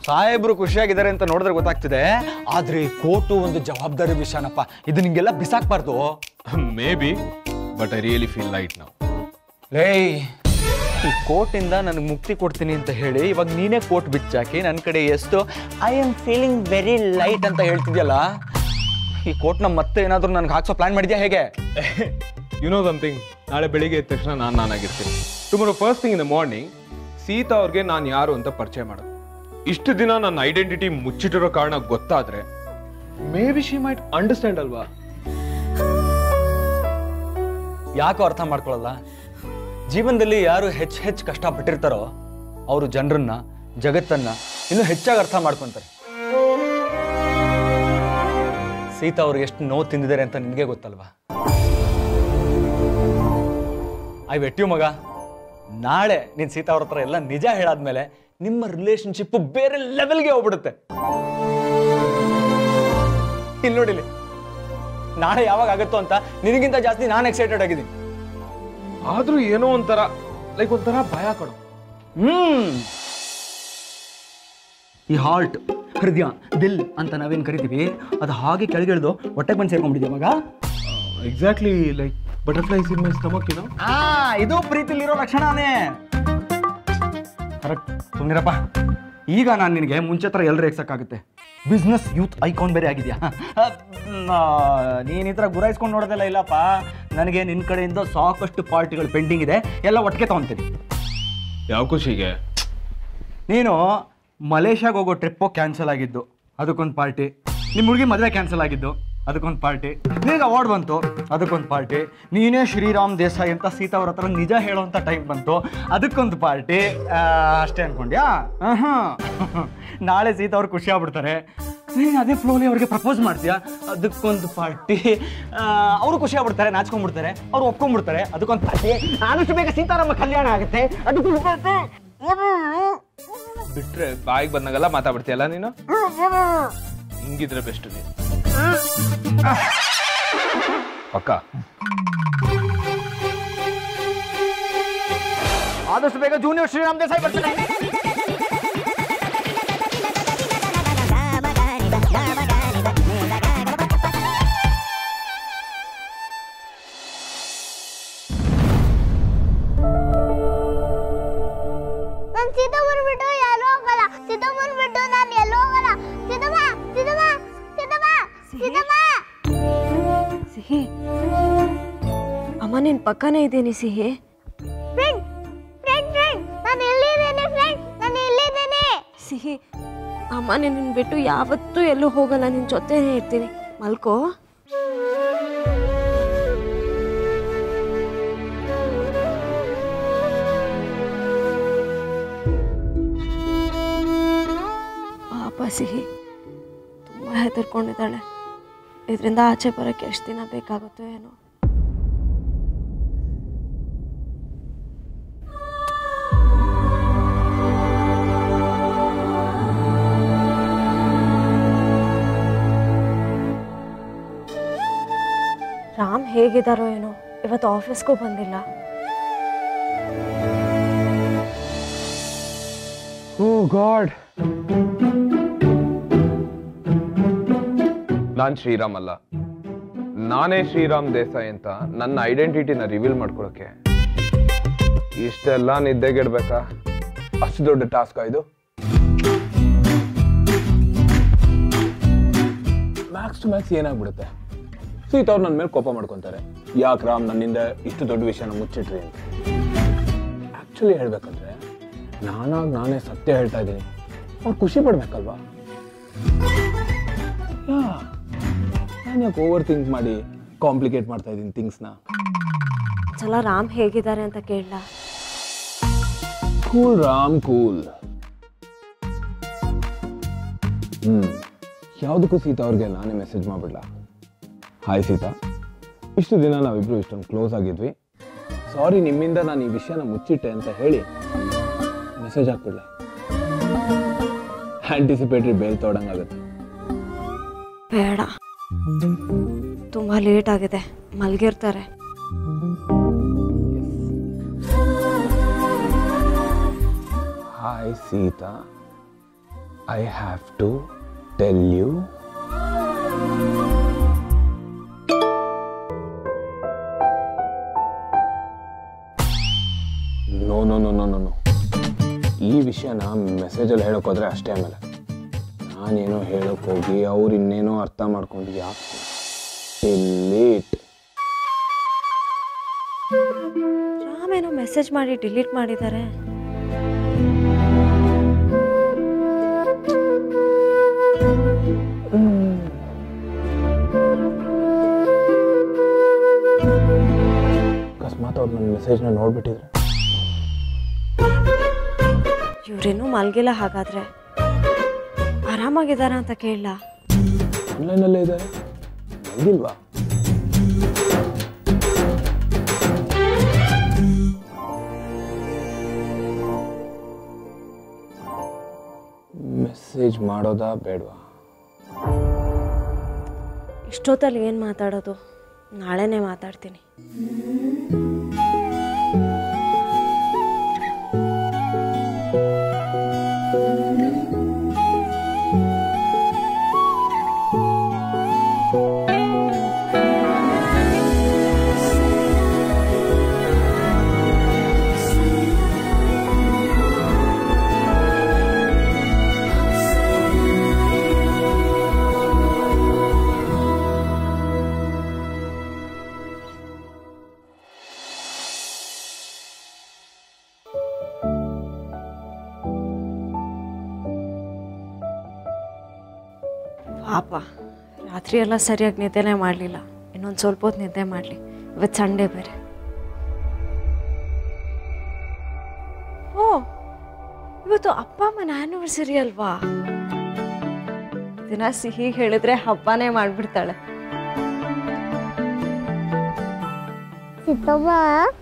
ಸಾಹೇಬ್ರು ಖುಷಿಯಾಗಿದ್ದಾರೆ ಅಂತ ನೋಡಿದ್ರೆ ಗೊತ್ತಾಗ್ತಿದೆ ಆದ್ರೆ ಈ ಕೋಟು ಒಂದು ಜವಾಬ್ದಾರಿ ವಿಷಯನಪ್ಪ ಇದು ನಿಂಗೆಲ್ಲ ಬಿಸಾಕ್ಬಾರ್ದು maybe but I really feel light ನಾವು ಲೇ ಈ ಕೋಟಿಂದ ನನಗೆ ಮುಕ್ತಿ ಕೊಡ್ತೀನಿ ಅಂತ ಹೇಳಿ ಇವಾಗ ನೀನೇ ಕೋಟ್ ಬಿಚ್ಚಾಕಿ ನನ್ನ ಕಡೆ ಎಷ್ಟು I am feeling very light ಅಂತ ಹೇಳ್ತಿದ್ಯಲ್ಲ ಈ ಕೋಟ್ನ ಮತ್ತೆ ಏನಾದರೂ ನನಗೆ ಹಾಕ್ಸೋ ಪ್ಲಾನ್ ಮಾಡಿದ್ಯಾ ಹೇಗೆ ಯು ನೋ ಸಮಥಿಂಗ್ ನಾಳೆ ಬೆಳಿಗ್ಗೆ ಎದ್ದ ತಕ್ಷಣ ನಾನು ನಾನಾಗಿರ್ತೀನಿ tomorrow first thing in the morning Sita ಅವ್ರಿಗೆ ನಾನು ಯಾರು ಅಂತ ಪರಿಚಯ ಮಾಡೋದು ಇಷ್ಟು ದಿನ ನನ್ನ ಐಡೆಂಟಿಟಿ ಮುಚ್ಚಿಟ್ಟಿರೋ ಕಾರಣ ಗೊತ್ತಾದ್ರೆ maybe she might understand ಅಲ್ವಾ ಯಾಕೋ ಅರ್ಥ ಮಾಡ್ಕೊಳ್ಳಲ್ಲ ಜೀವನದಲ್ಲಿ ಯಾರು ಹೆಚ್ಚು ಹೆಚ್ಚು ಕಷ್ಟಪಟ್ಟಿರ್ತಾರೋ ಅವರು ಜನರನ್ನ ಜಗತ್ತನ್ನ ಇನ್ನೂ ಹೆಚ್ಚಾಗಿ ಅರ್ಥ ಮಾಡ್ಕೊಂತಾರೆ ಸೀತಾ ಅವ್ರಿಗೆ ಎಷ್ಟು ನೋವು ತಿಂದಿದ್ದಾರೆ ಅಂತ ನಿನಗೆ ಗೊತ್ತಲ್ವಾ ಐ ವೆಟ್ಯು ಮಗ ನಾಳೆ ನೀನ್ ಸೀತಾ ಅವ್ರ ಹತ್ರ ಎಲ್ಲ ನಿಜ ಹೇಳಾದ್ಮೇಲೆ ನಿಮ್ಮ ರಿಲೇಶನ್ಶಿಪ್ ಬೇರೆ ಲೆವೆಲ್ಗೆ ಹೋಗ್ಬಿಡುತ್ತೆ ಇಲ್ಲಿ ನೋಡಿಲಿ ನಾಳೆ ಯಾವಾಗ ಆಗುತ್ತೋ ಅಂತ ನಿನಗಿಂತ ಜಾಸ್ತಿ ನಾನು ಎಕ್ಸೈಟೆಡ್ ಆಗಿದ್ದೀನಿ ಆದ್ರೂ ಏನೋ ಒಂಥರ ಲೈಕ್ ಒಂಥರ ಭಯ ಕೊಡು ಹ್ಮ್ ಈ ಹಾರ್ಟ್ ಹೃದಯ ದಿಲ್ ಅಂತ ನಾವೇನ್ ಕರಿತೀವಿ ಅದು ಹಾಗೆ ಕೆಳಗಿಳಿದು ಹೊಟ್ಟೆಗೆ ಬಂದು ಸೇರ್ಕೊಂಡ್ಬಿಟ್ಟಿದೆ ಮಗ exactly like butterflies in my stomach ಏನೋ ಆ ಇದು ಪ್ರೀತಿಲಿರೋ ಲಕ್ಷಣನೇ ಕರೆಕ್ಟ್ ಸುಮ್ಮನಿರಪ್ಪ ಈಗ ನಾನು ನಿನಗೆ ಮುಂಚೆ ಹತ್ರ ಎಲ್ಲರೂ ಎಕ್ಸಕ್ಕಾಗುತ್ತೆ ಬಿಸ್ನೆಸ್ ಯೂತ್ ಐಕಾನ್ ಬೇರೆ ಆಗಿದೆಯಾ ನೀನು ಈ ಥರ ಗುರಾಯಿಸ್ಕೊಂಡು ನೋಡೋದೆಲ್ಲ ಇಲ್ಲಪ್ಪ ನನಗೆ ನಿನ್ನ ಕಡೆಯಿಂದ ಸಾಕಷ್ಟು ಪಾರ್ಟಿಗಳು ಪೆಂಡಿಂಗ್ ಇದೆ ಎಲ್ಲ ಒಟ್ಟಿಗೆ ತೊಗೊತೀನಿ ಯಾವ ಖುಷಿಗೆ ನೀನು ಮಲೇಷ್ಯಾಗೆ ಹೋಗೋ ಟ್ರಿಪ್ಪು ಕ್ಯಾನ್ಸಲ್ ಆಗಿದ್ದು ಅದಕ್ಕೊಂದು ಪಾರ್ಟಿ ನಿಮ್ಮ ಹುಡುಗಿ ಮದುವೆ ಕ್ಯಾನ್ಸಲ್ ಆಗಿದ್ದು ಅದಕ್ಕೊಂದು ಪಾರ್ಟಿ ನಿನಗೆ ಅವಾರ್ಡ್ ಬಂತು ಅದಕ್ಕೊಂದು ಪಾರ್ಟಿ ನೀನೇ ಶ್ರೀರಾಮ್ ದೇಸಾಯಿ ಅಂತ ಸೀತಾ ಅವ್ರ ಹತ್ರ ನಿಜ ಹೇಳೋವಂಥ ಟೈಮ್ ಬಂತು ಅದಕ್ಕೊಂದು ಪಾರ್ಟಿ ಅಷ್ಟೇ ಅನ್ಕೊಂಡ್ಯಾ ಹಾಂ ನಾಳೆ ಸೀತಾ ಅವ್ರು ಖುಷಿ ಆಗ್ಬಿಡ್ತಾರೆ ನೀನು ಅದೇ ಫ್ಲೋಲಿ ಅವ್ರಿಗೆ ಪ್ರಪೋಸ್ ಮಾಡ್ತೀಯಾ ಅದಕ್ಕೊಂದು ಪಾರ್ಟಿ ಅವರು ಖುಷಿ ಆಗ್ಬಿಡ್ತಾರೆ ನಾಚ್ಕೊಂಡ್ಬಿಡ್ತಾರೆ ಅವ್ರು ಒಪ್ಕೊಂಡ್ಬಿಡ್ತಾರೆ ಅದಕ್ಕೊಂದು ಪಾರ್ಟಿ ಆದಷ್ಟು ಬೇಗ ಸೀತಾರಾಮ ಕಲ್ಯಾಣ ಆಗುತ್ತೆ ಅದಕ್ಕೊಂದು ಪಾರ್ಟಿ ಬಿಟ್ರೆ ಬಾಯಿಗೆ ಬಂದಾಗೆಲ್ಲ ಮಾತಾಡ್ತೀಯಲ್ಲ ನೀನು ಹಿಂಗಿದ್ರೆ ಬೆಸ್ಟ್ ನೀನು ಪಕ್ಕ ಆದಷ್ಟು ಬೇಗ ಜೂನಿಯರ್ ಶ್ರೀರಾಮ್ ದೇಸಾಯಿ ಬರ್ತಾರೆ ನಾನು ಸೀತಾ ಬಂದ್ಬಿಟ್ಟು ಎಲ್ಲೋ ಹೋಗಲ್ಲ ಸೀತಾ ಬಂದ್ಬಿಟ್ಟು ನಾನು ಎಲ್ಲೋ ಹೋಗಲ್ಲ ಸೀತಮ್ಮ ಸೀತಮ್ಮ ಸೀತಮ್ಮ ಸೀತಮ್ಮ ಸಿಹಿ ಅಮ್ಮ ನಿನ್ ಪಕ್ಕನೇ ಇದ್ದೀನಿ ಸಿಹಿ ಫ್ರೆಂಡ್ ಫ್ರೆಂಡ್ ಫ್ರೆಂಡ್ ನಾನು ಎಲ್ಲಿದ್ದೇನೆ ಫ್ರೆಂಡ್ ನಾನು ಎಲ್ಲಿದ್ದೇನೆ ಸಿಹಿ ಅಮ್ಮ ನಿನ್ನ ಬಿಟ್ಟು ಯಾವತ್ತೂ ಎಲ್ಲೂ ಹೋಗಲ್ಲ ನಿನ್ ಜೊತೆನೇ ಇರ್ತೀನಿ ಮಲ್ಕೋ ಪಾಪ ಸಿಹಿ ತುಂಬ ಹೆದರ್ಕೊಂಡಿದ್ದಾಳೆ ಇದರಿಂದ ಆಚೆ ಬರೋಕ್ಕೆ ಎಷ್ಟು ದಿನ ಬೇಕಾಗುತ್ತೋ ಏನೋ ರಾಮ್ ಹೇಗಿದ್ದಾರೋ ಏನೋ ಇವತ್ತು ಆಫೀಸ್ಗೂ ಬಂದಿಲ್ಲ ಓ ಗಾಡ್ ನಾನ್ ಶ್ರೀರಾಮ್ ಅಲ್ಲ ನಾನೇ ಶ್ರೀರಾಮ್ ದೇಸಾಯಿ ಅಂತ ನನ್ನ ಐಡೆಂಟಿಟಿನ ರಿವೀಲ್ ಮಾಡ್ಕೊಳಕ್ಕೆ ಇಷ್ಟೆಲ್ಲ ನಿದ್ದೆಗೆಡ್ಬೇಕಾ ಅಷ್ಟು ದೊಡ್ಡ ಟಾಸ್ಕ್ ಇದು ಮ್ಯಾಕ್ಸ್ ಟು ಮ್ಯಾಕ್ಸ್ ಏನಾಗ್ಬಿಡುತ್ತೆ ಸೀತಾ ಅವ್ರು ನನ್ನ ಮೇಲೆ ಕೋಪ ಮಾಡ್ಕೊತಾರೆ ಯಾಕೆ ರಾಮ್ ನನ್ನಿಂದ ಇಷ್ಟು ದೊಡ್ಡ ವಿಷಯನ ಮುಚ್ಚಿಟ್ರಿ ಅಂತ ಆಕ್ಚುಲಿ ಹೇಳ್ಬೇಕಂದ್ರೆ ನಾನಾಗಿ ನಾನೇ ಸತ್ಯ ಹೇಳ್ತಾ ಇದ್ದೀನಿ ಅವ್ರು ಖುಷಿ ಪಡ್ಬೇಕಲ್ವಾ ನಾನು ಯಾಕೆ ಓವರ್ ಥಿಂಕ್ ಮಾಡಿ ಕಾಂಪ್ಲಿಕೇಟ್ ಮಾಡ್ತಾ ಇದ್ದೀನಿ ಥಿಂಗ್ಸ್ನ ಸಲ ರಾಮ್ ಹೇಗಿದ್ದಾರೆ ಅಂತ ಕೇಳಲ್ಲ ಕೂಲ್ ರಾಮ್ ಕೂಲ್ ಹ್ಮ್ ಯಾವುದಕ್ಕೂ ಸೀತಾ ಅವ್ರಿಗೆ ನಾನೇ ಮೆಸೇಜ್ ಮಾಡ್ಬಿಡ್ಲಾ ಹಾಯ್ ಸೀತಾ ಇಷ್ಟು ದಿನ ನಾವಿಬ್ರು ಇಷ್ಟೊಂದು ಕ್ಲೋಸ್ ಆಗಿದ್ವಿ ಸಾರಿ ನಿಮ್ಮಿಂದ ನಾನು ಈ ವಿಷಯನ ಮುಚ್ಚಿಟ್ಟೆ ಅಂತ ಹೇಳಿ ಮೆಸೇಜ್ ಹಾಕ್ಬಿಡ್ಲ ಆಂಟಿಸಿಪೇಟ್ರಿ ಬೇಲ್ ತೊಡಂಗಾಗುತ್ತೆ ಬೇಡ ತುಂಬ ಲೇಟ್ ಆಗಿದೆ ಮಲ್ಗಿರ್ತಾರೆ hi Sita I have to tell you no no no no no no ಈ ವಿಷಯನ ಮೆಸೇಜಲ್ಲಿ ಹೇಳೋಕ್ಕೋದ್ರೆ ಅಷ್ಟೇ ಆಮೇಲೆ ನಾನೇನೋ ಹೇಳೋಕೆ ಹೋಗಿ ಅವ್ರು ಇನ್ನೇನೋ ಅರ್ಥ ಮಾಡ್ಕೊಂಡು ಯಾಕೆ ಲೇಟ್ ರಾಮೇನೋ ಮೆಸೇಜ್ ಮಾಡಿ ಡಿಲೀಟ್ ಮಾಡಿದ್ದಾರೆ ಅಕಸ್ಮಾತ್ ಅವ್ರು ನನ್ನ ಮೆಸೇಜ್ನ ನೋಡ್ಬಿಟ್ಟಿದ್ರೆ ಇವ್ರೇನೂ ಮಲ್ಗಿಲ್ಲ ಹಾಗಾದ್ರೆ ಆರಾಮಾಗಿದ್ದಾರ ಅಂತ ಕೇಳಲ್ಲ ಆನ್ಲೈನಲ್ಲೇ ಇದ್ದಾರೆ ಮಲಗಿಲ್ವಾ ಮೆಸೇಜ್ ಮಾಡೋದಾ ಬೇಡವಾ ಇಷ್ಟೊತ್ತಲ್ಲಿ ಏನು ಮಾತಾಡೋದು ನಾಳೆನೇ ಮಾತಾಡ್ತೀನಿ ಪಾಪ ರಾತ್ರಿ ಎಲ್ಲ ಸರಿಯಾಗಿ ನಿದ್ದೆನೇ ಮಾಡಲಿಲ್ಲ ಇನ್ನೊಂದು ಸ್ವಲ್ಪ ಹೊತ್ತು ನಿದ್ದೆ ಮಾಡಲಿ ಇವತ್ತು ಸಂಡೇ ಬೇರೆ ಓ ಇವತ್ತು ಅಪ್ಪ ಅಮ್ಮನ ಆ್ಯನಿವರ್ಸರಿ ಅಲ್ವಾ ದಿನ ಸಿಹಿ ಹೇಳಿದ್ರೆ ಹಬ್ಬನೇ ಮಾಡಿಬಿಡ್ತಾಳೆ ಸಿದ್ದಮ್ಮ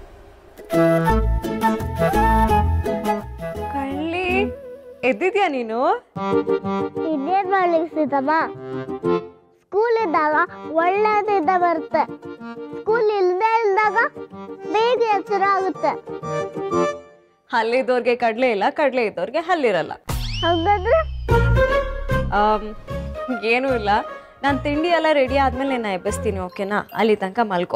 ಕಳ್ಳಿ ಎದ್ದಿದ್ಯಾ ನೀನು ಇನ್ನೇನ್ ಮಾಡ್ಲಿಕ್ಕೆ ಸಿದ್ದಮ್ಮ ಸ್ಕೂಲ್ ಇದ್ದಾಗ ಒಳ್ಳೆ ನಿದ್ದೆ ಬರುತ್ತೆ ಸ್ಕೂಲ್ ಇಲ್ದೇ ಇಲ್ದಾಗ ಬೇಗ ಎಚ್ಚರ ಆಗುತ್ತೆ ಹಲ್ಲಿದ್ದವ್ರಿಗೆ ಕಡಲೆ ಇಲ್ಲ ಕಡಲೆ ಇದ್ದವ್ರಿಗೆ ಹಲ್ಲಿರಲ್ಲ ಹಂಗಂದ್ರೆ ಆಮ್, ಏನೂ ಇಲ್ಲ ನಾನು ತಿಂಡಿ ಎಲ್ಲ ರೆಡಿ ಆದ್ಮೇಲೆ ನಾನು ಎಬ್ಬಿಸ್ತೀನಿ ಓಕೆನಾ ಅಲ್ಲಿ ತನಕ ಮಲ್ಕೋ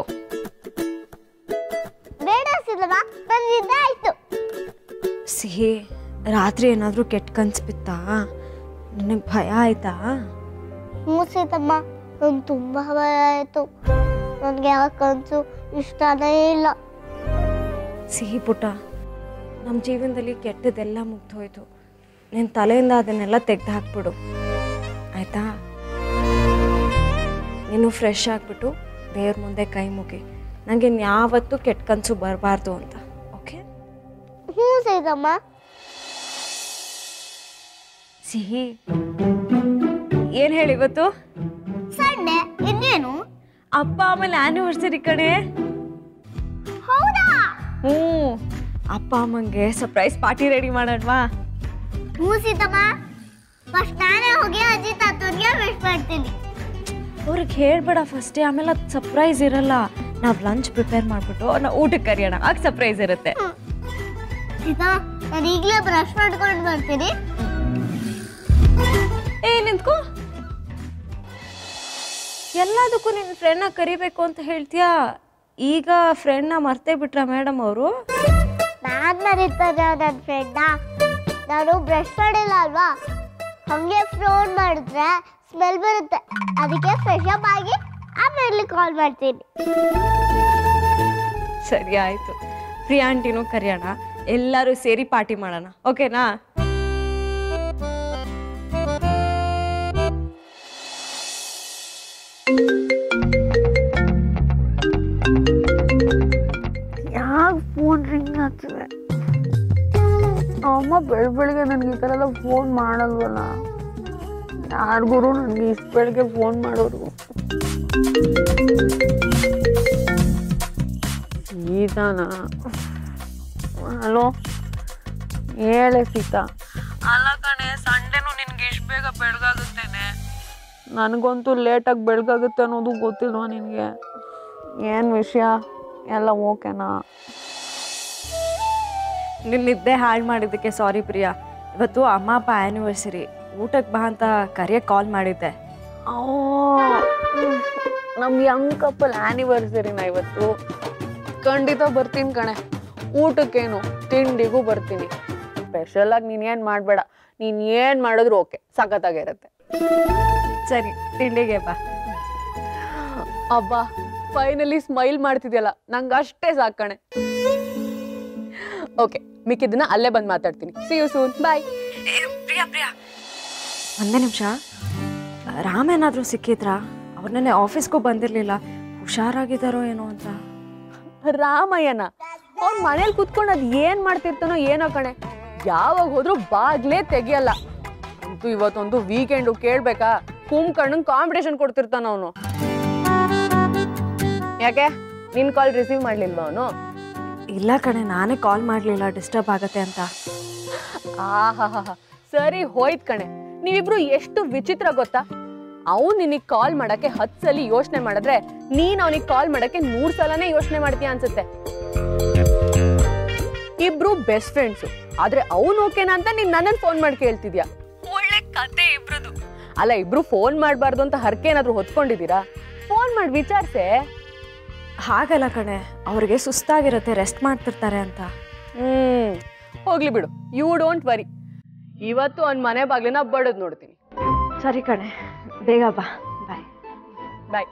ಬೇಡ ಸಿದ್ದಮ್ಮ ನನ್ ನಿದ್ದೆ ಆಯ್ತು ಸಿಹಿ ರಾತ್ರಿ ಏನಾದರೂ ಕೆಟ್ಟ ಕನ್ಸು ಬಿತ್ತಾ ನನಗೆ ಭಯ ಆಯ್ತಾ ಹ್ಞೂ ಸೀತಮ್ಮ ನಂಗೆ ತುಂಬಾ ಭಯ ಆಯ್ತು ನನಗೆ ಯಾವ ಕನಸು ಇಷ್ಟನೇ ಇಲ್ಲ ಸಿಹಿ ಪುಟ್ಟ ನಮ್ಮ ಜೀವನದಲ್ಲಿ ಕೆಟ್ಟದೆಲ್ಲ ಮುಗ್ದೋಯ್ತು ನಿನ್ನ ತಲೆಯಿಂದ ಅದನ್ನೆಲ್ಲ ತೆಗೆದು ಹಾಕ್ಬಿಡು ಆಯ್ತಾ ನೀನು ಫ್ರೆಶ್ ಆಗಿಬಿಟ್ಟು ದೇವ್ರ ಮುಂದೆ ಕೈ ಮುಗಿ ನನಗೆ ಯಾವತ್ತೂ ಕೆಟ್ಟ ಕನಸು ಬರಬಾರ್ದು ಅಂತ ಓಕೆ ಹ್ಞೂ ಸೀತಮ್ಮ ಸಿಹಿ ಏನು ಹೇಳಿ ಇವತ್ತು ಸಂಡೆ ಇನ್ನೇನು ಅಪ್ಪ ಆಮೇಲೆ ಆ್ಯನಿವರ್ಸರಿ ಕಣೆ ಹೌದಾ ಹ್ಞೂ ಅಪ್ಪ ಅಮ್ಮಂಗೆ ಸರ್ಪ್ರೈಸ್ ಪಾರ್ಟಿ ರೆಡಿ ಮಾಡೋಣವಾ ಹ್ಞೂ ಸೀತಮ್ಮ ಫಸ್ಟ್ ನಾನೇ ಹೋಗಿ ಅಜ್ಜಿ ತಾತನಿಗೆ ವಿಶ್ ಮಾಡ್ತೀನಿ ಅವ್ರಿಗೆ ಹೇಳ್ಬೇಡ ಫಸ್ಟೇ ಆಮೇಲೆ ಅದು ಸರ್ಪ್ರೈಸ್ ಇರಲ್ಲ ನಾವು ಲಂಚ್ ಪ್ರಿಪೇರ್ ಮಾಡಿಬಿಟ್ಟು ನಾವು ಊಟಕ್ಕೆ ಕರಿಯೋಣ ಆಗ ಸರ್ಪ್ರೈಸ್ ಇರುತ್ತೆ ಸೀತಮ್ಮ ನಾನು ಈಗಲೇ ಬ್ರಷ್ ಮಾಡ್ಕೊಂಡು ಬರ್ತೀನಿ ಏ ನಿಂತ್ಕೋ ಎಲ್ಲದಕ್ಕೂ ನಿನ್ನ ಫ್ರೆಂಡ್ನ ಕರಿಬೇಕು ಅಂತ ಹೇಳ್ತೀಯಾ ಈಗ ಫ್ರೆಂಡ್ನ ಮರ್ತೇ ಬಿಟ್ರ ಮೇಡಮ್ ಅವರು ನಾನ್ ಮರೀತಾರೆ ನನ್ನ ಫ್ರೆಂಡ ನಾನು ಬ್ರಷ್ ಮಾಡಿಲ್ಲ ಅಲ್ವಾ ಹಂಗೆ ಫೋನ್ ಮಾಡಿದ್ರೆ ಸ್ಮೆಲ್ ಬರುತ್ತೆ ಅದಕ್ಕೆ ಫ್ರೆಶ್ ಅಪ್ ಆಗಿ ಆಮೇಲೆ ಕಾಲ್ ಮಾಡ್ತೀನಿ ಸರಿ ಆಯಿತು ಪ್ರಿಯಾ ಆಂಟಿನೂ ಕರಿಯೋಣ ಎಲ್ಲರೂ ಸೇರಿ ಪಾರ್ಟಿ ಮಾಡೋಣ ಓಕೆನಾ ಯಾಕೆ ಫೋನ್ ರಿಂಗ್ ಆಗ್ತದೆ ಅಮ್ಮ ಬೆಳ ಬೆಳಗ್ಗೆ ನನಗೆ ಈ ಥರ ಎಲ್ಲ ಫೋನ್ ಮಾಡಲ್ವಲ್ಲ ಯಾರಿಗೂ ನನಗೆ ಇಷ್ಟು ಬೆಳಗ್ಗೆ ಫೋನ್ ಮಾಡೋರು ಸೀತಾನ ಹಲೋ ಹೇಳೆ ಸೀತಾ ಅಲ್ಲ ಕಣೆ ಸಂಡೇನು ನಿನ್ಗೆ ಇಷ್ಟು ಬೇಗ ಬೆಳಗಾಗುತ್ತೇನೆ ನನಗಂತೂ ಲೇಟಾಗಿ ಬೆಳಗಾಗುತ್ತೆ ಅನ್ನೋದು ಗೊತ್ತಿಲ್ವಾ ನಿನಗೆ ಏನು ವಿಷಯ ಎಲ್ಲ ಓಕೆನಾ ನಿನ್ನ ನಿದ್ದೆ ಹಾಳು ಮಾಡಿದ್ದಕ್ಕೆ ಸಾರಿ ಪ್ರಿಯಾ ಇವತ್ತು ಅಮ್ಮ ಅಪ್ಪ ಆ್ಯನಿವರ್ಸರಿ ಊಟಕ್ಕೆ ಬಾ ಅಂತ ಕರೆಯಕ್ಕೆ ಕಾಲ್ ಮಾಡಿದ್ದೆ ನಮ್ಮ ಯಂಗ್ ಕಪಲ್ ಆನಿವರ್ಸರಿನ ಇವತ್ತು ಖಂಡಿತ ಬರ್ತೀನಿ ಕಣೆ ಊಟಕ್ಕೇನು ತಿಂಡಿಗೂ ಬರ್ತೀನಿ ಸ್ಪೆಷಲ್ ಆಗಿ ನೀನ್ ಏನ್ ಮಾಡ್ಬೇಡ ನೀನ್ ಏನ್ ಮಾಡಿದ್ರು ಓಕೆ ಸಖತ್ತಾಗಿರತ್ತೆ ಸರಿ ತಿಂಡಿಗೆ ಬಾ ಅಬ್ಬಾ ಫೈನಲಿ ಸ್ಮೈಲ್ ಮಾಡ್ತಿದ್ಯಲ್ಲ ನಂಗೆ ಅಷ್ಟೇ ಸಾಕು ಕಣೆ ಓಕೆ ಮಿಕ್ಕಿದ್ದನ್ನ ಅಲ್ಲೇ ಬಂದು ಮಾತಾಡ್ತೀನಿ see you soon bye Priya Priya ಒಂದೇ ನಿಮಿಷ ರಾಮ್ ಏನಾದರೂ ಸಿಕ್ಕಿದ್ರಾ ಅವ್ರು ನೆನ್ನೆ ಆಫೀಸ್ಗೂ ಬಂದಿರಲಿಲ್ಲ ಹುಷಾರಾಗಿದ್ದಾರೋ ಏನೋ ಅಂತ ರಾಮಯ್ಯನ ಅವ್ನ್ ಮನೇಲಿ ಕುತ್ಕೊಂಡು ಅದ್ ಏನ್ ಮಾಡ್ತಿರ್ತಾನೋ ಏನೋ ಕಣೆ ಯಾವಾಗ ಹೋದ್ರು ಬಾಗ್ಲೇ ತೆಗಿಯಲ್ಲ ಅಂತೂ ಇವತ್ತೊಂದು ವೀಕೆಂಡು ಕೇಳ್ಬೇಕಾ ಕುಂಬ್ಕಣ್ಣಂಗ್ ಕಾಂಪಿಟೇಷನ್ ಕೊಡ್ತಿರ್ತಾನ ಅವನು ಯಾಕೆ ನಿನ್ ಕಾಲ್ ರಿಸೀವ್ ಮಾಡ್ಲಿಲ್ವಾ ಅವನು ಇಲ್ಲ ಕಣೆ ನಾನೇ ಕಾಲ್ ಮಾಡಲಿಲ್ಲ ಡಿಸ್ಟರ್ಬ್ ಆಗತ್ತೆ ಅಂತ ಆಹಾ ಸರಿ ಹೋಯ್ತ್ ಕಣೆ ನೀವಿಬ್ರು ಎಷ್ಟು ವಿಚಿತ್ರ ಗೊತ್ತಾ ಅವ್ನ್ ನಿನಗ್ ಕಾಲ್ ಮಾಡಕ್ಕೆ ಹತ್ ಸಲ ಯೋಚನೆ ಮಾಡಿದ್ರೆ ನೀನ್ ಅವನಿಗೆ ಕಾಲ್ ಮಾಡಕ್ಕೆ ನೂರ್ ಸಲನೇ ಯೋಚನೆ ಮಾಡ್ತೀಯ ಅನ್ಸುತ್ತೆ ಇಬ್ರು ಬೆಸ್ಟ್ ಫ್ರೆಂಡ್ಸು ಆದ್ರೆ ಅವ್ನ್ ಓಕೆನಾ ಅಂತ ನೀನ್ ನನ್ನನ್ ಫೋನ್ ಮಾಡಿ ಕೇಳ್ತಿದ್ಯಾ ಒಳ್ಳೆ ಕತೆ ಇಬ್ರದು ಅಲ್ಲ ಇಬ್ರು ಫೋನ್ ಮಾಡ್ಬಾರ್ದು ಅಂತ ಹರಕೆ ಏನಾದ್ರು ಹೊತ್ಕೊಂಡಿದೀರಾ ಫೋನ್ ಮಾಡಿ ವಿಚಾರ್ಸೆ ಹಾಗಲ್ಲ ಕಣೆ ಅವ್ರಿಗೆ ಸುಸ್ತಾಗಿರುತ್ತೆ ರೆಸ್ಟ್ ಮಾಡ್ತಿರ್ತಾರೆ ಅಂತ ಹ್ಮ್ ಹೋಗ್ಲಿ ಬಿಡು ಯು ಡೋಂಟ್ ವರಿ ಇವತ್ತು ಅವ್ನ್ ಮನೆ ಬಾಗ್ಲಿನ ಬಡದ್ ನೋಡ್ತೀನಿ ಸರಿ ಕಣೆ ಬೇಗ ಬಾ ಬಾಯ್ ಬಾಯ್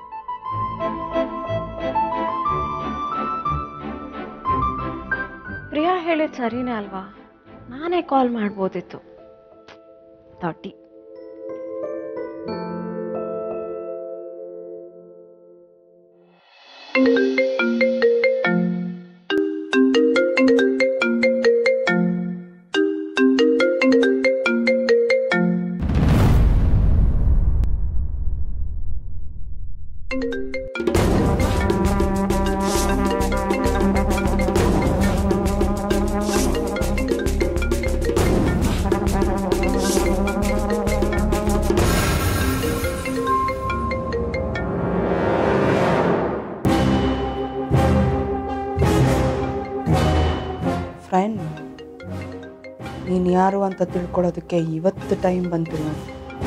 ಪ್ರಿಯಾ ಹೇಳಿದ್ ಸರಿನೇ ಅಲ್ವಾ ನಾನೇ ಕಾಲ್ ಮಾಡ್ಬೋದಿತ್ತು ತರ್ಟಿ ಫ್ರೆಂಡ್ ನೀನು ಯಾರು ಅಂತ ತಿಳ್ಕೊಳ್ಳೋದಕ್ಕೆ ಇವತ್ತು ಟೈಮ್ ಬಂತು ನೋಡಿ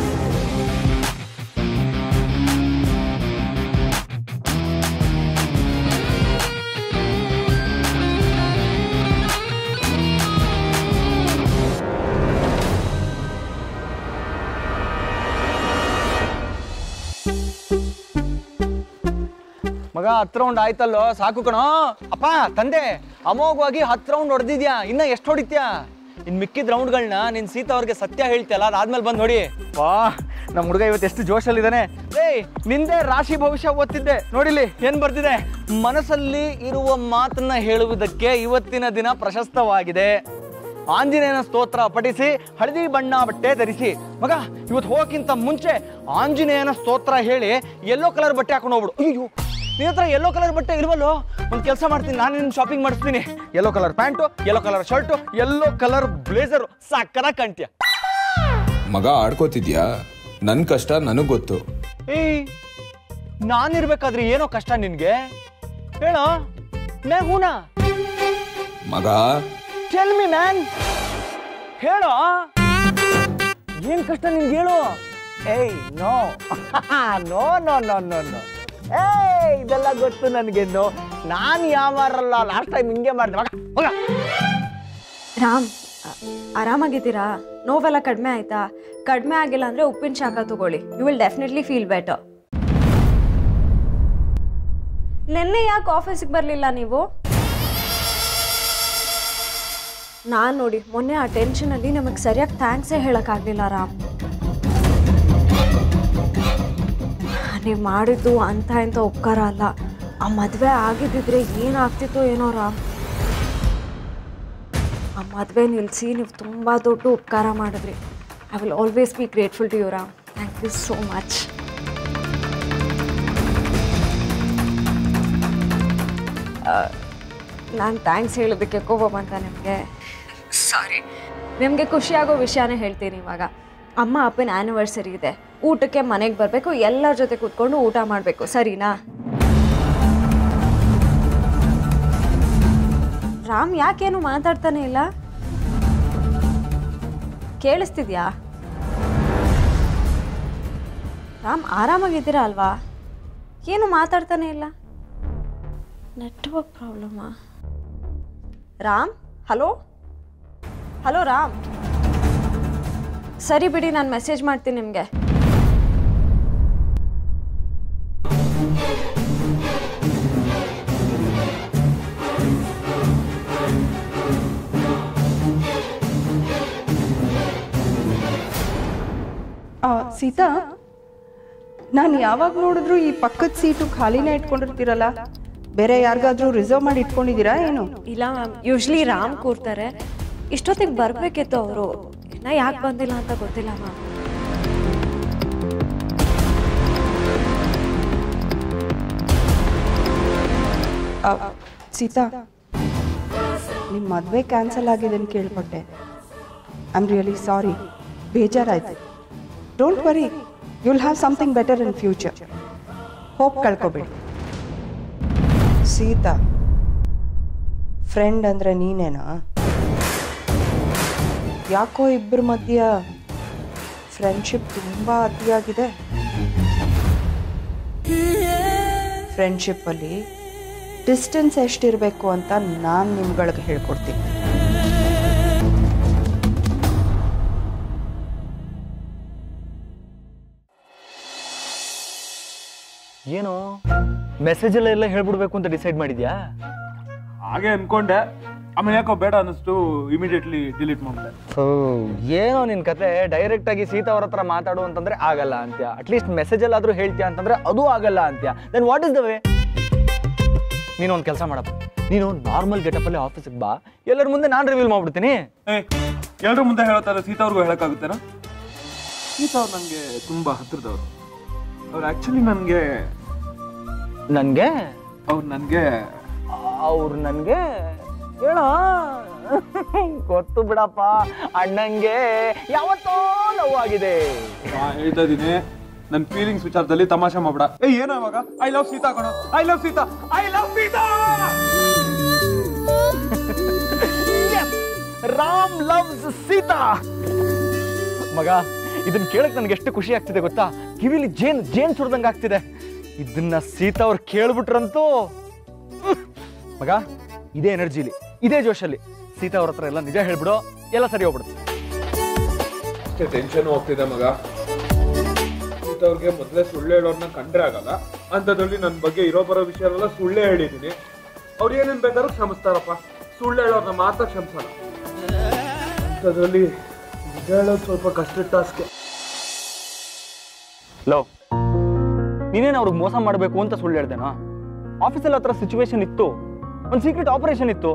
ಮಗ ಹತ್ತು ರೌಂಡ್ ಆಯ್ತಲ್ಲೋ ಸಾಕು ಕಣೋ ಅಪ್ಪ ತಂದೆ ಅಮೋಘವಾಗಿ ಹತ್ತು ರೌಂಡ್ ಹೊಡೆದಿದ್ಯಾ ಇನ್ನ ಎಷ್ಟು ಹೊಡಿತ್ಯಾ ಇನ್ ಮಿಕ್ಕಿದ ರೌಂಡ್ಗಳನ್ನ ನಿನ್ ಸೀತಾ ಅವ್ರಿಗೆ ಸತ್ಯ ಹೇಳ್ತಿಯಲ್ಲ ಅದಾದ್ಮೇಲೆ ಬಂದು ನೋಡಿ ವಾ ನಮ್ಮ ಹುಡುಗ ಇವತ್ತು ಎಷ್ಟು ಜೋಶಲ್ಲಿದ್ದಾನೆ ಏಯ್ ನಿಂದೆ ರಾಶಿ ಭವಿಷ್ಯ ಓದ್ತಿದ್ದೆ ನೋಡಿಲಿ ಏನ್ ಬರ್ತಿದೆ ಮನಸ್ಸಲ್ಲಿ ಇರುವ ಮಾತನ್ನ ಹೇಳುವುದಕ್ಕೆ ಇವತ್ತಿನ ದಿನ ಪ್ರಶಸ್ತವಾಗಿದೆ ಆಂಜನೇಯನ ಸ್ತೋತ್ರ ಪಠಿಸಿ ಹಳದಿ ಬಣ್ಣ ಬಟ್ಟೆ ಧರಿಸಿ ಮಗ ಇವತ್ತು ಹೋಗಕ್ಕಿಂತ ಮುಂಚೆ ಆಂಜನೇಯನ ಸ್ತೋತ್ರ ಹೇಳಿ ಯೆಲ್ಲೋ ಕಲರ್ ಬಟ್ಟೆ ಹಾಕೊಂಡು ಹೋಗ್ಬಿಡು ಅಯ್ಯೋ ನಿನ್ನ ಹತ್ರ ಯೆಲ್ಲೋ ಕಲರ್ ಬಟ್ಟೆ ಇಲ್ವಲ್ಲೋ ಒಂದು ಕೆಲಸ ಮಾಡ್ತೀನಿ ನಾನು ನಿನ್ನ ಶಾಪಿಂಗ್ ಮಾಡಿಸ್ತೀನಿ yellow colour pant yellow colour shirt yellow colour blazer ಸಕ್ಕರ ಕಾಣ್ತೀಯ ಮಗ ಆಡ್ಕೋತಿದ್ಯಾ ನನ್ನ ಕಷ್ಟ ನನಗೆ ಗೊತ್ತು ಏಯ್ ನಾನಿರ್ಬೇಕಾದ್ರೆ ಏನೋ ಕಷ್ಟ ನಿನ್ಗೆ ಹೇಳೋ ಮೇ ಹೂನಾ ಮಗ ಟೆಲ್ ಮಿ ಮ್ಯಾನ್ ಹೇಳೋ ಏನ್ ಕಷ್ಟ ನಿನ್ಗೆ ಹೇಳು ಏಯ್ no no no no no no ಏಯ್ ಇದೆಲ್ಲ ಗೊತ್ತು ನನಗೆ ನೋ ನಾನು ಯಾವಾರಲ್ಲ ಲಾಸ್ಟ್ ಟೈಮ್ ಹಿಂಗೆ ಮಾಡಿದೆ ಮಗ ಹೋಗ ರಾಮ್ ಅ- ಆರಾಮಾಗಿದ್ದೀರಾ ನೋವೆಲ್ಲ ಕಡಿಮೆ ಆಯ್ತಾ ಕಡಿಮೆ ಆಗಿಲ್ಲ ಅಂದ್ರೆ ಉಪ್ಪಿನ ಶಾಖ ತಗೊಳ್ಳಿ you will definitely feel better ನಿನ್ನೆ ಯಾಕೆ ಆಫೀಸಿಗೆ ಬರಲಿಲ್ಲ ನೀವು ನಾನು ನೋಡಿ ಮೊನ್ನೆ ಆ ಟೆನ್ಷನಲ್ಲಿ ನಮಗೆ ಸರಿಯಾಗಿ ಥ್ಯಾಂಕ್ಸೇ ಹೇಳೋಕ್ಕಾಗಲಿಲ್ಲ ರಾಮ್ ನೀವು ಮಾಡಿದ್ದು ಅಂತ ಇಂಥ ಉಪಕಾರ ಅಲ್ಲ ಆ ಮದುವೆ ಆಗಿದ್ದಿದ್ರೆ ಏನಾಗ್ತಿತ್ತೋ ಏನೋ ರಾಮ್ ಆ ಮದುವೆ ನಿಲ್ಲಿಸಿ ನೀವು ತುಂಬ ದೊಡ್ಡ ಉಪಕಾರ ಮಾಡಿದ್ರಿ I will always be grateful to you Ram thank you so much ನಾನು ಥ್ಯಾಂಕ್ಸ್ ಹೇಳೋದಕ್ಕೆ ಕೋಪ ಬಂತ ನಿಮಗೆ ಸಾರಿ ನಿಮಗೆ ಖುಷಿಯಾಗೋ ವಿಷಯನೇ ಹೇಳ್ತೀನಿ ಇವಾಗ ಅಮ್ಮ ಅಪ್ಪನ ಆ್ಯನಿವರ್ಸರಿ ಇದೆ ಊಟಕ್ಕೆ ಮನೆಗೆ ಬರಬೇಕು ಎಲ್ಲರ ಜೊತೆ ಕೂತ್ಕೊಂಡು ಊಟ ಮಾಡಬೇಕು ಸರಿನಾ ರಾಮ್ ಯಾಕೇನು ಮಾತಾಡ್ತಾನೆ ಇಲ್ಲ ಕೇಳಿಸ್ತಿದ್ಯಾ ರಾಮ್ ಆರಾಮಾಗಿದ್ದೀರಾ ಅಲ್ವಾ ಏನು ಮಾತಾಡ್ತಾನೆ ಇಲ್ಲ ನೆಟ್ವರ್ಕ್ ಪ್ರಾಬ್ಲಮಾ ರಾಮ್ ಹಲೋ ಹಲೋ ರಾಮ್ ಸರಿ ಬಿಡಿ ನಾನು ಮೆಸೇಜ್ ಮಾಡ್ತೀನಿ ನಿಮಗೆ ಆ, ಸೀತಾ ನಾನು ಯಾವಾಗ ನೋಡಿದ್ರು ಈ ಪಕ್ಕದ ಸೀಟು ಖಾಲಿನೇ ಇಟ್ಕೊಂಡಿರ್ತೀರಲ್ಲ ಬೇರೆ ಯಾರಿಗಾದ್ರೂ ರಿಸರ್ವ್ ಮಾಡಿ ಇಟ್ಕೊಂಡಿದ್ದೀರಾ ಏನು ಇಲ್ಲ ಮ್ಯಾಮ್ ಯೂಶ್ವಲಿ ರಾಮ್ ಕೂರ್ತಾರೆ ಇಷ್ಟೊತ್ತಿಗೆ ಬರಬೇಕಿತ್ತು ಅವರು ಇನ್ನ ಯಾಕೆ ಬಂದಿಲ್ಲ ಅಂತ ಗೊತ್ತಿಲ್ಲ ಮ್ಯಾಮ್ ಆ, ಸೀತಾ ನಿಮ್ಮ ಮದುವೆ ಕ್ಯಾನ್ಸಲ್ ಆಗಿದೆ ಅಂತ ಕೇಳ್ಪಟ್ಟೆ ಐ ಆಮ್ ರಿಯಲಿ ಸಾರಿ ಬೇಜಾರಾಯ್ತು don't worry you'll have something better in future hope ಕಳ್ಕೊಬೇಡಿ ಸೀತಾ ಫ್ರೆಂಡ್ ಅಂದರೆ ನೀನೇನಾ ಯಾಕೋ ಇಬ್ಬರ ಮಧ್ಯ ಫ್ರೆಂಡ್ಶಿಪ್ ತುಂಬ ಅತಿಯಾಗಿದೆ ಫ್ರೆಂಡ್ಶಿಪ್ಪಲ್ಲಿ ಡಿಸ್ಟೆನ್ಸ್ ಎಷ್ಟಿರಬೇಕು ಅಂತ ನಾನು ನಿಮ್ಗಳಿಗೆ ಹೇಳ್ಕೊಡ್ತೀನಿ ಏನು ಮೆಸೇಜಲ್ಲೆಲ್ಲ ಹೇಳ್ಬಿಡ್ಬೇಕು ಅಂತ ಡಿಸೈಡ್ ಮಾಡಿದ್ಯಾ ಹಾಗೆ ಅನ್ಕೊಂಡೆ ಆಮೇಲೆ ಯಾಕೋ ಬೇಡ ಅನ್ನಿಸ್ತು ಇಮಿಡಿಯೇಟ್ಲಿ ಡಿಲೀಟ್ ಮಾಡಿದೆ ಸೊ ಏನೋ ನಿನ್ ಕತೆ ಡೈರೆಕ್ಟ್ ಆಗಿ ಸೀತಾ ಅವ್ರ ಹತ್ರ ಮಾತಾಡು ಅಂತಂದ್ರೆ ಆಗಲ್ಲ ಅಂತ್ಯ ಅಟ್ಲೀಸ್ಟ್ ಮೆಸೇಜ್ ಆದ್ರೂ ಹೇಳ್ತೀಯ ಅಂತಂದ್ರೆ ಅದು ಆಗಲ್ಲ ಅಂತ್ಯ then what is the way ನೀನು ಒಂದು ಕೆಲಸ ಮಾಡಪ್ಪ ನೀನು ನಾರ್ಮಲ್ ಗೆಟಪಲ್ಲಿ ಆಫೀಸಿಗೆ ಬಾ ಎಲ್ಲರ ಮುಂದೆ ನಾನು ರಿವೀಲ್ ಮಾಡ್ಬಿಡ್ತೀನಿ ಏ ಎಲ್ಲರ ಮುಂದೆ ಹೇಳ್ತಾರೆ ಸೀತಾ ಅವ್ರಿಗೂ ಹೇಳಕ್ಕಾಗುತ್ತೇನಾ ಸೀತಾ ಅವ್ರು ನನಗೆ ತುಂಬಾ ಹತ್ರದವ್ರು ಅವ್ರು ಆಕ್ಚುಲಿ ನನಗೆ ನನಗೆ ಅವ್ರು ನನಗೆ ಅವ್ರು ನನಗೆ ಹೇಳ ಗೊತ್ತು ಬಿಡಪ್ಪ ಅಣ್ಣಂಗೆ ಯಾವತ್ತೋ ನೋವಾಗಿದೆ ಹೇಳ್ತಾ ಇದೀನಿ ನನ್ನ ಫೀಲಿಂಗ್ಸ್ ವಿಚಾರದಲ್ಲಿ ತಮಾಷೆ ಮಾಡ್ಬೇಡ ಏ ಏನೋ ಇವಾಗ ಐ ಲವ್ ಸೀತಾ ಕಣ I love Sita I love Sita Ram loves Sita ಮಗ ಇದನ್ನ ಕೇಳಕ್ ನನಗೆ ಎಷ್ಟು ಖುಷಿ ಆಗ್ತಿದೆ ಗೊತ್ತಾ ಕಿವಿಲಿ ಜೇನ್ ಜೇನ್ ಸುಡ್ದಂಗ ಆಗ್ತಿದೆ ಇದನ್ನ ಸೀತಾ ಅವ್ರು ಕೇಳ್ಬಿಟ್ರಂತೂ ಉಹ್. ಮಗ ಇದೇ ಎನರ್ಜಿಲಿ ಇದೇ ಜೋಶಲ್ಲಿ ಸೀತಾ ಅವ್ರ ಹತ್ರ ಎಲ್ಲ ನಿಜ ಹೇಳ್ಬಿಡು ಎಲ್ಲ ಸರಿ ಹೋಗ್ಬಿಡುತ್ತೆ ಅಷ್ಟೇ ಟೆನ್ಷನ್ ಹೋಗ್ತಿದೆ ಮಗ ಸೀತಾ ಅವ್ರಿಗೆ ಮೊದಲೇ ಸುಳ್ಳು ಹೇಳೋರ್ನ ಕಂಡ್ರೆ ಆಗಲ್ಲ ಅಂಥದ್ರಲ್ಲಿ ನನ್ನ ಬಗ್ಗೆ ಇರೋ ಬರೋ ವಿಷಯನೆಲ್ಲ ಸುಳ್ಳೇ ಹೇಳಿದ್ದೀನಿ ಅವ್ರು ಏನೇನ್ ಬೇಕಾದ್ರೂ ಕ್ಷಮಿಸ್ತಾರಪ್ಪ ಸುಳ್ಳು ಹೇಳೋರ್ನ ಮಾತ್ರ ಕ್ಷಮಿಸಲ್ಲ ಅಂಥದ್ರಲ್ಲಿ ನಿಜ ಹೇಳೋದು ಸ್ವಲ್ಪ ಕಷ್ಟದ ಟಾಸ್ಕೆ ಲೋ ನೀನೇನು ಅವ್ರಿಗೆ ಮೋಸ ಮಾಡಬೇಕು ಅಂತ ಸುಳ್ಳು ಹೇಳ್ದೇನಾ ಆಫೀಸಲ್ಲಿ ಹತ್ರ ಸಿಚುವೇಶನ್ ಇತ್ತು ಒಂದು ಸೀಕ್ರೆಟ್ ಆಪರೇಷನ್ ಇತ್ತು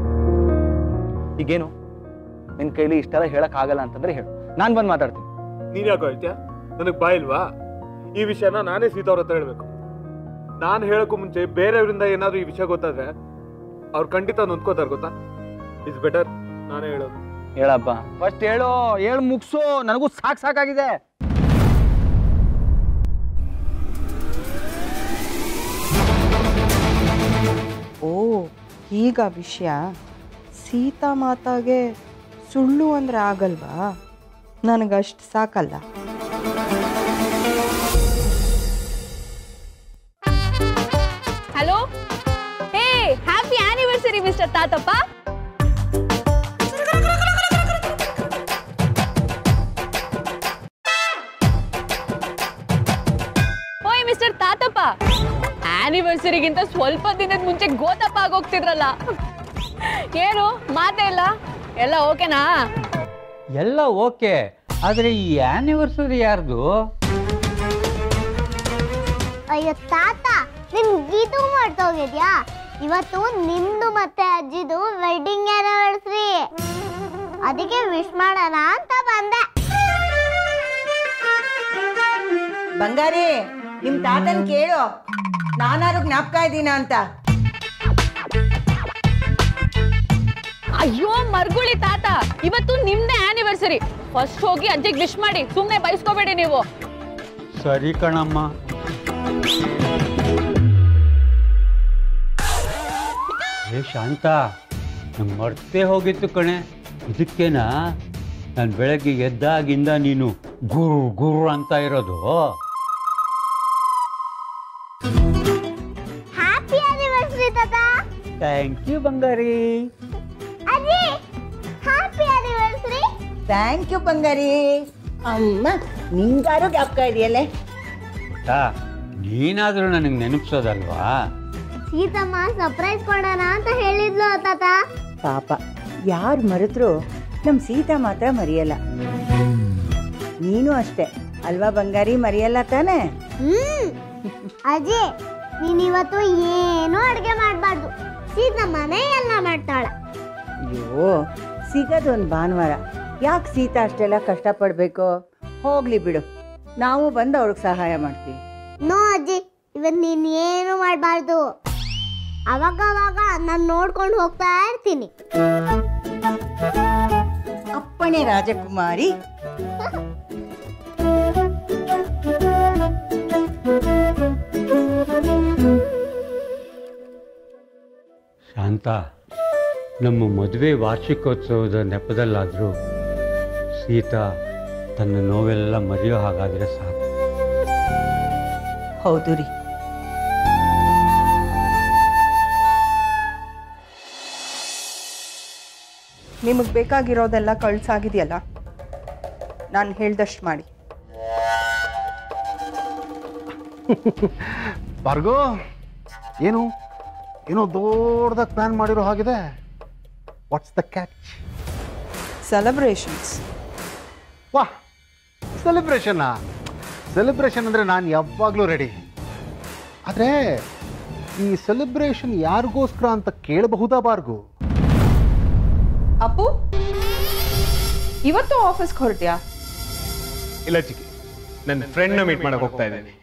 ಈಗೇನು ನಿನ್ ಕೈಲಿ ಇಷ್ಟೆಲ್ಲ ಹೇಳಕ್ ಆಗಲ್ಲ ಅಂತಂದ್ರೆ ಹೇಳು ನಾನು ಬಂದು ಮಾತಾಡ್ತೀನಿ ನೀನ್ ಯಾಕೋ ಹೇಳ್ತೀಯ ನನಗೆ ಬಾಯಿಲ್ವಾ ಈ ವಿಷಯನ ನಾನೇ ಸೀತಾ ಅವ್ರ ಹತ್ರ ಹೇಳ್ಬೇಕು ನಾನು ಹೇಳಕ್ಕೂ ಮುಂಚೆ ಬೇರೆಯವರಿಂದ ಏನಾದ್ರು ಈ ವಿಷಯ ಗೊತ್ತಾದ್ರೆ ಅವ್ರು ಖಂಡಿತ ನೊಂದ್ಕೋತಾರೆ ಗೊತ್ತಾ ಇಸ್ ಬೆಟರ್ ನಾನೇ ಹೇಳೋದು ಹೇಳಪ್ಪ ಫಸ್ಟ್ ಹೇಳು ಹೇಳು ಮುಗ್ಸು ನನಗೂ ಸಾಕ್ ಸಾಕಾಗಿದೆ ಓ ಈಗ ವಿಷಯ ಸೀತಾ ಮಾತಾಗೆ ಸುಳ್ಳು ಅಂದ್ರೆ ಆಗಲ್ವಾ ನನಗಷ್ಟು ಸಾಕಲ್ಲ hello hey happy anniversary mister ತಾತಪ್ಪ ಓಯ್ ಮಿಸ್ಟರ್ ತಾತಪ್ಪ ಆನಿವರ್ಸರಿಗಿಂತ ಸ್ವಲ್ಪ ದಿನದ ಮುಂಚೆ ಗೋತಪ್ಪ ಆಗೋಗ್ತಿದ್ರಲ್ಲ ಏನು ಮಾತೇ ಇಲ್ಲ ಎಲ್ಲ ಓಕೆನಾ ಎಲ್ಲ ಓಕೆ ಆದರೆ ಈ ಆ್ಯನಿವರ್ಸರಿ ಯಾರ್ದು ಅಯ್ಯೋ ತಾತ ನಿನ್ ಗೀತು ಮಾಡ್ತೋಗಿದ್ಯಾ ಇವತ್ತು ನಿಮ್ದು ಮತ್ತೆ ಅಜ್ಜಿದು ವೆಡ್ಡಿಂಗ್ ಆನಿವರ್ಸರಿ ಅದಕ್ಕೆ ವಿಶ್ ಮಾಡೋಣ ಅಂತ ಬಂದೆ ಬಂಗಾರಿ ನಿಮ್ ತಾತನ್ ಕೇಳು ನಾನಾರು ಜ್ಞಾಪಕ ಇದ್ದೀನ ಅಂತ ಅಯ್ಯೋ ಮರ್ಗುಳಿ ತಾತ ಇವತ್ತು ನಿಮ್ದೇ ಆನಿವರ್ಸರಿ ಫಸ್ಟ್ ಹೋಗಿ ಅಜ್ಜಿಗೆ ವಿಶ್ ಮಾಡಿ ಸುಮ್ನೆ ಬಯಸ್ಕೋಬೇಡಿ ನೀವು ಸರಿ ಕಣಮ್ಮ ಏ ಶಾಂತ ನಂಗೆ ಮರ್ತೇ ಹೋಗಿತ್ತು ಕಣೆ ಇದಕ್ಕೇನಾ ನಾನು ಬೆಳಗ್ಗೆ ಎದ್ದಾಗಿಂದ ನೀನು ಗುರು ಗುರು ಅಂತ ಇರೋದು ಥ್ಯಾಂಕ್ ಯು ಬಂಗಾರಿ ಅಜ್ಜಿ ಹ್ಯಾಪಿ ಆನಿವರ್ಸರಿ ಥ್ಯಾಂಕ್ ಯು ಬಂಗಾರಿ ಅಮ್ಮ ನಿಂಗಾರು ಜ್ಞಾಪಕ ಇದೆಯಲ್ಲೇ ತಾ ನೀನಾದರೂ ನನಗೆ ನೆನಪಿಸೋದಲ್ವಾ ಸೀತಮ್ಮ ಸರ್ಪ್ರೈಸ್ ಕೊಡೋಣ ಅಂತ ಹೇಳಿದ್ಲು ತಾತ ಪಾಪ ಯಾರು ಮರೆತರು ನಮ್ಮ ಸೀತಾ ಮಾತ್ರ ಮರೆಯಲ್ಲ ನೀನು ಅಷ್ಟೇ ಅಲ್ವಾ ಬಂಗಾರಿ ಮರೆಯಲ್ಲ ತಾನೇ ಹ್ಮ್ ಅಜ್ಜಿ ನೀನ್ ಇವತ್ತು ಏನೂ ಅಡ್ಗೆ ಮಾಡಬಾರ್ದು ಸೀತಮ್ಮನೇ ಎಲ್ಲ ಮಾಡ್ತಾಳೆ ಅಯ್ಯೋ ಸಿಗೋದೊಂದು ಭಾನುವಾರ ಯಾಕೆ ಸೀತಾ ಅಷ್ಟೆಲ್ಲ ಕಷ್ಟಪಡಬೇಕು ಹೋಗ್ಲಿ ಬಿಡು ನಾವು ಬಂದು ಅವ್ರಿಗೆ ಸಹಾಯ ಮಾಡ್ತೀವಿ ನೋ ಅಜ್ಜಿ ಇವತ್ತು ನೀನ್ ಏನು ಮಾಡಬಾರ್ದು ಅವಾಗ ಅವಾಗ ನಾನು ನೋಡ್ಕೊಂಡು ಹೋಗ್ತಾ ಇರ್ತೀನಿ ಅಪ್ಪಣೆ ರಾಜಕುಮಾರಿ ಶಾಂತ ನಮ್ಮ ಮದುವೆ ವಾರ್ಷಿಕೋತ್ಸವದ ನೆಪದಲ್ಲಾದರೂ ಸೀತಾ ತನ್ನ ನೋವೆಲ್ಲ ಮರೆಯೋ ಹಾಗಾದರೆ ಸಾಕು ಹೌದು ರೀ ನಿಮಗೆ ಬೇಕಾಗಿರೋದೆಲ್ಲ ಕಳ್ಸಾಗಿದೆಯಲ್ಲ ನಾನು ಹೇಳ್ದಷ್ಟು ಮಾಡಿ ಭಾರ್ಗೋ ಏನು ಏನೋ ದೊಡ್ಡದಾಗಿ ಪ್ಲಾನ್ ಮಾಡಿರೋ ಹಾಗಿದೆ ವಾಟ್ಸ್ ದ ಕ್ಯಾಚ್ ಸೆಲೆಬ್ರೇಷನ್ಸ್ ವಾಹ್ ಸೆಲೆಬ್ರೇಷನ್ನಾ ಸೆಲೆಬ್ರೇಷನ್ ಅಂದರೆ ನಾನು ಯಾವಾಗಲೂ ರೆಡಿ ಆದರೆ ಈ ಸೆಲೆಬ್ರೇಷನ್ ಯಾರಿಗೋಸ್ಕರ ಅಂತ ಕೇಳಬಹುದಾ ಬಾರ್ಗು ಅಪ್ಪು ಇವತ್ತು ಆಫೀಸ್ಗೆ ಹೊರಟ್ಯಾ ಇಲ್ಲ ಚಿಕ್ಕಿ ನನ್ನ ಫ್ರೆಂಡ್ನ ಮೀಟ್ ಮಾಡಕ್ ಹೋಗ್ತಾ ಇದ್ದೀನಿ